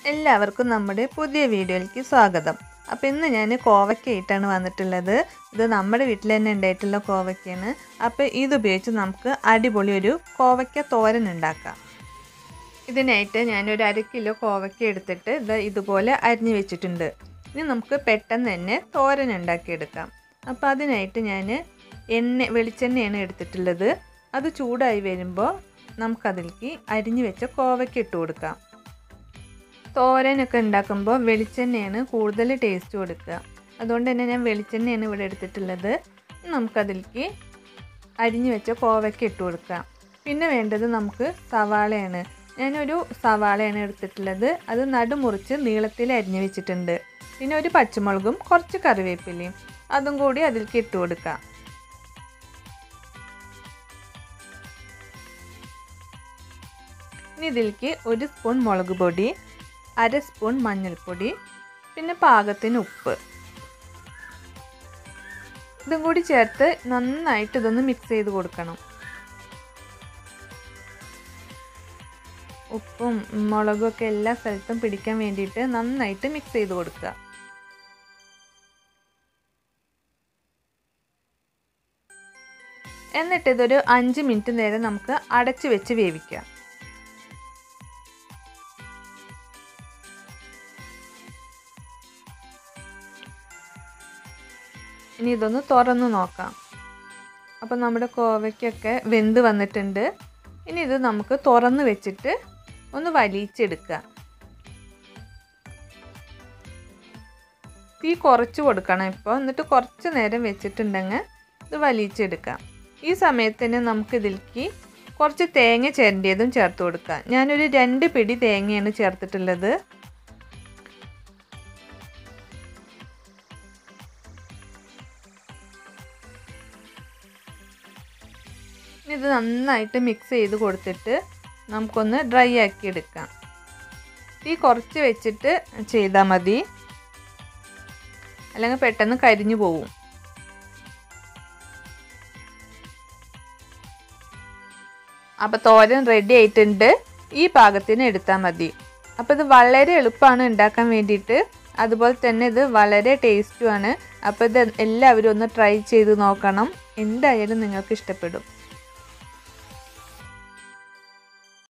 എല്ലാവർക്കും നമ്മുടെ പുതിയ വീഡിയോയിലേക്ക് സ്വാഗതം അപ്പോൾ ഇന്ന് ഞാൻ കോവയ്ക്കായിട്ടാണ് വന്നിട്ടുള്ളത് ഇത് നമ്മുടെ വീട്ടിൽ തന്നെ ഉണ്ടായിട്ടുള്ള കോവയ്ക്കാണ് അപ്പോൾ ഇതുപയോഗിച്ച് നമുക്ക് അടിപൊളി ഒരു കോവയ്ക്ക തോരൻ ഉണ്ടാക്കാം ഇതിനായിട്ട് ഞാനൊരു അര കിലോ കോവയ്ക്ക എടുത്തിട്ട് ഇത് ഇതുപോലെ അരിഞ്ഞു വെച്ചിട്ടുണ്ട് ഇനി നമുക്ക് പെട്ടെന്ന് തന്നെ തോരൻ ഉണ്ടാക്കിയെടുക്കാം അപ്പോൾ അതിനായിട്ട് ഞാൻ എണ്ണ വെളിച്ചെണ്ണയാണ് എടുത്തിട്ടുള്ളത് അത് ചൂടായി വരുമ്പോൾ നമുക്കതിലേക്ക് അരിഞ്ഞു വെച്ച കോവയ്ക്ക ഇട്ട് കൊടുക്കാം തോരനൊക്കെ ഉണ്ടാക്കുമ്പോൾ വെളിച്ചെണ്ണയാണ് കൂടുതൽ ടേസ്റ്റ് കൊടുക്കുക അതുകൊണ്ട് തന്നെ ഞാൻ വെളിച്ചെണ്ണയാണ് ഇവിടെ എടുത്തിട്ടുള്ളത് നമുക്കതിലേക്ക് അരിഞ്ഞു വെച്ച കോവയ്ക്ക ഇട്ട് കൊടുക്കാം പിന്നെ വേണ്ടത് നമുക്ക് സവാളയാണ് ഞാനൊരു സവാളയാണ് എടുത്തിട്ടുള്ളത് അത് നടുമുറിച്ച് നീളത്തിൽ അരിഞ്ഞു വെച്ചിട്ടുണ്ട് പിന്നെ ഒരു പച്ചമുളകും കുറച്ച് കറിവേപ്പിലയും അതും കൂടി അതിലേക്ക് ഇട്ട് കൊടുക്കാം ഇനി ഇതിലേക്ക് ഒരു സ്പൂൺ മുളക് പൊടി അര സ്പൂൺ മഞ്ഞൾപ്പൊടി പിന്നെ പാകത്തിന് ഉപ്പ് ഇതും കൂടി ചേർത്ത് നന്നായിട്ട് ഇതൊന്ന് മിക്സ് ചെയ്ത് കൊടുക്കണം ഉപ്പും മുളകും ഒക്കെ എല്ലാ സ്ഥലത്തും പിടിക്കാൻ വേണ്ടിയിട്ട് നന്നായിട്ട് മിക്സ് ചെയ്ത് കൊടുക്കുക എന്നിട്ട് ഇതൊരു അഞ്ച് മിനിറ്റ് നേരം നമുക്ക് അടച്ചു വെച്ച് വേവിക്കാം ഇനി ഇതൊന്ന് തുറന്ന് നോക്കാം അപ്പോൾ നമ്മുടെ കോവയ്ക്കൊക്കെ വെന്ത് വന്നിട്ടുണ്ട് ഇനി ഇത് നമുക്ക് തുറന്ന് വെച്ചിട്ട് ഒന്ന് വലിച്ചെടുക്കുക തീ കുറച്ച് കൊടുക്കണം ഇപ്പോൾ എന്നിട്ട് കുറച്ച് നേരം വെച്ചിട്ടുണ്ടെങ്കിൽ ഇത് വലിച്ചെടുക്കാം ഈ സമയത്തിന് നമുക്ക് ഇതിലേക്ക് കുറച്ച് തേങ്ങ ചേരേണ്ടതും ചേർത്ത് കൊടുക്കാം ഞാനൊരു രണ്ട് പിടി തേങ്ങയാണ് ചേർത്തിട്ടുള്ളത് ഇത് നന്നായിട്ട് മിക്സ് ചെയ്ത് കൊടുത്തിട്ട് നമുക്കൊന്ന് ഡ്രൈ ആക്കി എടുക്കാം തീ കുറച്ച് വെച്ചിട്ട് ചെയ്താൽ മതി അല്ലെങ്കിൽ പെട്ടെന്ന് കരിഞ്ഞു പോവും അപ്പോൾ തോരൻ റെഡി ആയിട്ടുണ്ട് ഈ പാകത്തിന് എടുത്താൽ മതി അപ്പോൾ ഇത് വളരെ എളുപ്പമാണ് ഉണ്ടാക്കാൻ വേണ്ടിയിട്ട് അതുപോലെ തന്നെ ഇത് വളരെ ടേസ്റ്റുമാണ് അപ്പോൾ ഇത് എല്ലാവരും ഒന്ന് ട്രൈ ചെയ്ത് നോക്കണം എന്തായാലും നിങ്ങൾക്ക് ഇഷ്ടപ്പെടും